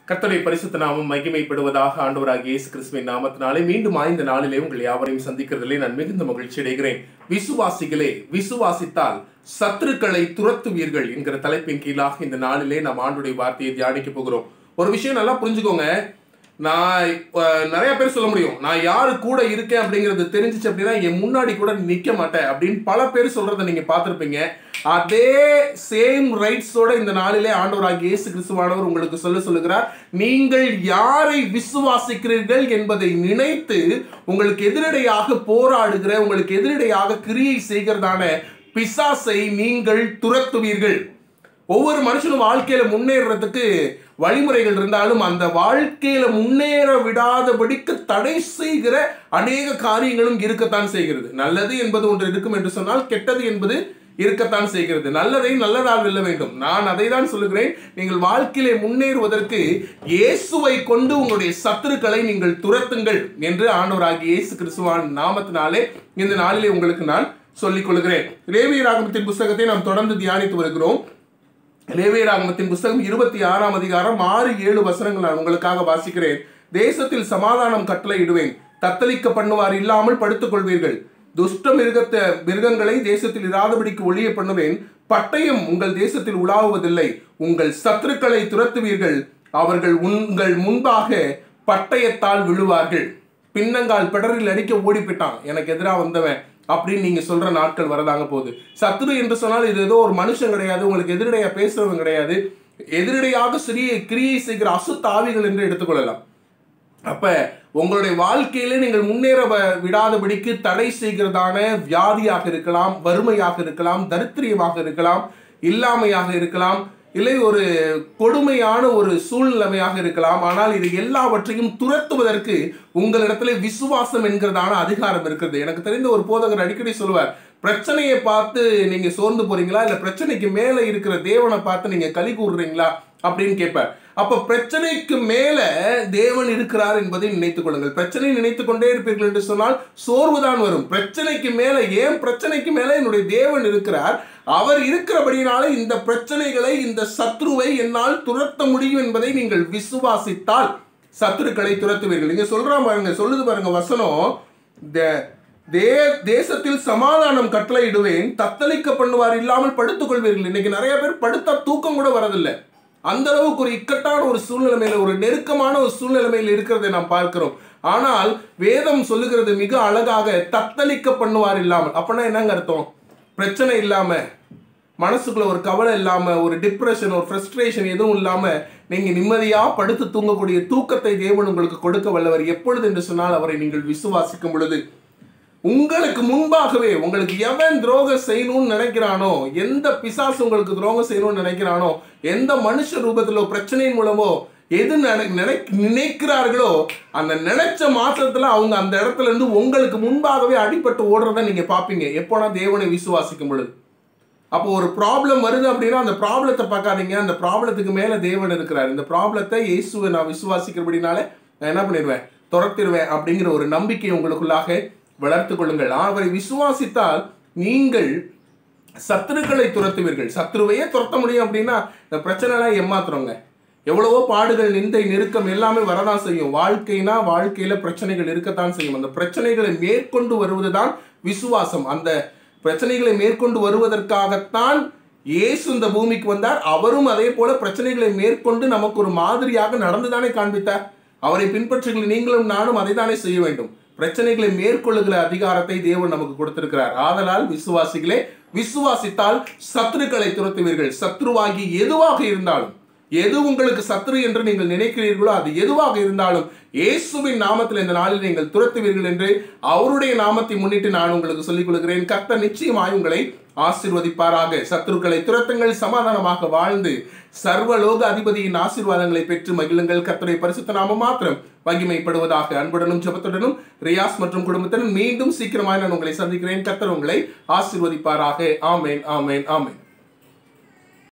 கர்த்தருடைய பரிசுத்த நாமம் மகிமைப்படுவதாக ஆண்டவராகிய இயேசு கிறிஸ்துவின் நாமத்தினாலே மீண்டும் ஐந்து நாளிலே உங்கள் யாவரையும் சந்திக்கிறதிலே நான் மிகுந்த மகிழ்ச்சி அடைகிறேன் விசுவாசிகளே விசுவாசித்தால் சத்துருக்களை துரத்துவீர்கள் என்கிற தலைப்பின் கீழாக இந்த நாளிலே நாம் ஆண்டுடைய வார்த்தையை தியானிக்க போகிறோம் ஒரு விஷயம் நல்லா புரிஞ்சுக்கோங்க நான் அஹ், நிறைய பேர் சொல்ல முடியும் நான் யாரு கூட இருக்கேன் அப்படிங்கிறது தெரிஞ்சிச்சு அப்படின்னா என் முன்னாடி கூட நிக்க மாட்டேன் அப்படின்னு பல பேர் சொல்றதை நீங்க பார்த்திருப்பீங்க அதே சேம் ரைட்ஸோட இந்த நாளிலே ஆண்டவராகிய இயேசு கிறிஸ்துவானவர் உங்களுக்கு சொல்ல சொல்லுகிறார் நீங்கள் யாரை விசுவாசிக்கிறீர்கள் என்பதை நினைத்து உங்களுக்கு எதிரடையாக போராடுகிற உங்களுக்கு எதிரடையாக கிரியை செய்கிறதான பிசாசை நீங்கள் துரத்துவீர்கள் ஒவ்வொரு மனுஷனும் வாழ்க்கையில முன்னேறதுக்கு வழிமுறைகள் இருந்தாலும் அந்த வாழ்க்கையில முன்னேற விடாதபடிக்கு தடை செய்கிற அநேக காரியங்களும் இருக்கத்தான் செய்கிறது நல்லது என்பது ஒன்று இருக்கும் என்று சொன்னால் கெட்டது என்பது இருக்கத்தான் செய்கிறது நல்லதை நல்லதால் வெல்ல வேண்டும் நான் அதை தான் சொல்லுகிறேன் நீங்கள் வாழ்க்கையிலே முன்னேறுவதற்கு இயேசுவை கொண்டு உங்களுடைய சத்துருக்களை நீங்கள் துரத்துங்கள் என்று ஆண்டவராகிய இயேசு கிறிஸ்துவான் நாமத்தினாலே இந்த நாளிலே உங்களுக்கு நான் சொல்லிக் கொள்கிறேன் லேவியராகமத்தின் புஸ்தகத்தை நாம் தொடர்ந்து தியானித்து வருகிறோம் லேவியராகமத்தின் புஸ்தகம் இருபத்தி ஆறாம் அதிகாரம் ஆறு ஏழு வசனங்கள் நான் உங்களுக்காக வாசிக்கிறேன் தேசத்தில் சமாதானம் கட்டளையிடுவேன் தத்தளிக்க பண்ணுவார் இல்லாமல் படுத்துக் கொள்வீர்கள் துஷ்ட மிருகத்த மிருகங்களை தேசத்தில் இராதபடிக்கு ஒழிய பண்ணுவேன் பட்டயம் உங்கள் தேசத்தில் உலாவுவதில்லை உங்கள் சத்துருக்களை துரத்துவீர்கள் அவர்கள் உங்கள் முன்பாக பட்டயத்தால் விழுவார்கள் பின்னங்கால் பிடரில் அடிக்க ஓடி போயிட்டான் எனக்கு எதிராக வந்தவன் அப்படின்னு நீங்க சொல்ற நாட்கள் வரதாங்க போகுது சத்துரு என்று சொன்னால் இது ஏதோ ஒரு மனுஷன் கிடையாது உங்களுக்கு எதிரடையா பேசுறவங்க கிடையாது எதிரடையாக சிறிய கிரியை செய்கிற அசுத்த ஆவிகள் என்று எடுத்துக்கொள்ளலாம் அப்ப உங்களுடைய வாழ்க்கையில நீங்கள் முன்னேற வ- விடாதபடிக்கு தடை செய்கிறதான வியாதியாக இருக்கலாம் வறுமையாக இருக்கலாம் தரித்திரியமாக இருக்கலாம் இல்லாமையாக இருக்கலாம் இல்லை ஒரு கொடுமையான ஒரு சூழ்நிலைமையாக இருக்கலாம் ஆனால் இது எல்லாவற்றையும் துரத்துவதற்கு உங்களிடத்துல விசுவாசம் என்கிறதான அதிகாரம் இருக்கிறது எனக்கு தெரிந்த ஒரு போதகர் அடிக்கடி சொல்லுவார் பிரச்சனையை பார்த்து நீங்க சோர்ந்து போறீங்களா இல்ல பிரச்சனைக்கு மேல இருக்கிற தேவனை பார்த்து நீங்க களி கூறுறீங்களா அப்படின்னு கேட்பார் அப்ப பிரச்சனைக்கு மேல தேவன் இருக்கிறார் என்பதை நினைத்துக் கொள்ளுங்கள் பிரச்சனை நினைத்துக் கொண்டே இருப்பீர்கள் என்று சொன்னால் சோர்வுதான் வரும் பிரச்சனைக்கு மேல ஏன் பிரச்சனைக்கு மேல என்னுடைய தேவன் இருக்கிறார் அவர் இருக்கிறபடினால இந்த பிரச்சனைகளை இந்த சத்ருவை என்னால் துரத்த முடியும் என்பதை நீங்கள் விசுவாசித்தால் சத்துருக்களை துரத்துவீர்கள் நீங்க சொல்றா பாருங்க சொல்லுது பாருங்க வசனம் "தே- தே தேசத்தில் சமாதானம் கட்டளையிடுவேன் தத்தளிக்க பண்ணுவார் இல்லாமல் படுத்துக் கொள்வீர்கள் இன்னைக்கு நிறைய பேர் படுத்தா தூக்கம் கூட வரதில்லை அந்த அளவுக்கு ஒரு இக்கட்டான ஒரு சூழ்நிலைமையில ஒரு நெருக்கமான ஒரு சூழ்நிலைமையில் இருக்கிறதை நாம் பார்க்கிறோம் ஆனால் வேதம் சொல்லுகிறது மிக அழகாக தத்தளிக்க பண்ணுவார் இல்லாமல் அப்படின்னா என்னங்க அர்த்தம் பிரச்சனை இல்லாம மனசுக்குள்ள ஒரு கவலை இல்லாம ஒரு டிப்ரெஷன் ஒரு ஃப்ரஸ்ட்ரேஷன் எதுவும் இல்லாம நீங்க நிம்மதியா படுத்து தூங்கக்கூடிய தூக்கத்தை தேவன் உங்களுக்கு கொடுக்க வல்லவர் எப்பொழுது என்று சொன்னால் அவரை நீங்கள் விசுவாசிக்கும் பொழுது உங்களுக்கு முன்பாகவே உங்களுக்கு எவன் துரோகம் செய்யணும்னு நினைக்கிறானோ எந்த பிசாசு உங்களுக்கு துரோகம் செய்யணும்னு நினைக்கிறானோ எந்த மனுஷ ரூபத்திலோ பிரச்சனையின் மூலமோ எது நினை நினை- நினைக்கிறார்களோ அந்த நினைச்ச மாற்றத்துல அவங்க அந்த இடத்துல இருந்து உங்களுக்கு முன்பாகவே அடிபட்டு ஓடுறத நீங்க பாப்பீங்க எப்போனா தேவனை விசுவாசிக்கும் பொழுது அப்போ ஒரு ப்ராப்ளம் வருது அப்படின்னா அந்த ப்ராப்ளத்தை பார்க்காதீங்க அந்த ப்ராப்ளத்துக்கு மேல தேவன் இருக்கிறார் இந்த ப்ராப்ளத்தை இயேசுவை நான் விசுவாசிக்கிறபடினாலே நான் என்ன பண்ணிடுவேன் துரத்திடுவேன் அப்படிங்கிற ஒரு நம்பிக்கை உங்களுக்குள்ளாக வளர்த்து கொள்ளுங்கள் அவரை விசுவாசித்தால் நீங்கள் சத்துருக்களை துரத்துவீர்கள் சத்துருவையே துரத்த முடியும் அப்படின்னா இந்த பிரச்சனைலாம் ஏமாத்துறோங்க எவ்வளவோ பாடுகள் நிந்தை நெருக்கம் எல்லாமே வரதான் செய்யும் வாழ்க்கைனா வாழ்க்கையில பிரச்சனைகள் இருக்கத்தான் செய்யும் அந்த பிரச்சனைகளை மேற்கொண்டு வருவதுதான் விசுவாசம் அந்த பிரச்சனைகளை மேற்கொண்டு வருவதற்காகத்தான் இயேசு இந்த பூமிக்கு வந்தார் அவரும் அதே போல பிரச்சனைகளை மேற்கொண்டு நமக்கு ஒரு மாதிரியாக நடந்துதானே காண்பித்தார் அவரை பின்பற்றுகிற நீங்களும் நானும் அதை தானே செய்ய வேண்டும் பிரச்சனைகளை மேற்கொள்ளுகிற அதிகாரத்தை தேவன் நமக்கு கொடுத்திருக்கிறார் ஆதலால் விசுவாசிகளே விசுவாசித்தால் சத்துருக்களை துரத்துவீர்கள் சத்ருவாகி எதுவாக இருந்தாலும் எது உங்களுக்கு சத்ரு என்று நீங்கள் நினைக்கிறீர்களோ அது எதுவாக இருந்தாலும் இயேசுவின் நாமத்தில் இந்த நாளில் நீங்கள் துரத்துவீர்கள் என்று அவருடைய நாமத்தை முன்னிட்டு நான் உங்களுக்கு சொல்லிக் கொள்கிறேன் கர்த்தர் நிச்சயமாய் உங்களை ஆசீர்வதிப்பாராக சத்துருக்களை துரத்துங்கள் சமாதானமாக வாழ்ந்து சர்வலோக அதிபதியின் ஆசீர்வாதங்களை பெற்று மகிழுங்கள் கர்த்தருடைய பரிசுத்த நாமம் மாத்திரம் மகிமைப்படுவதாக அன்புடனும் ஜெபத்துடனும் ரியாஸ் மற்றும் குடும்பத்தினர் மீண்டும் சீக்கிரமாய் நான் உங்களை சந்திக்கிறேன் கர்த்தர் உங்களை ஆசீர்வதிப்பாராக ஆமேன் ஆமேன் ஆமேன்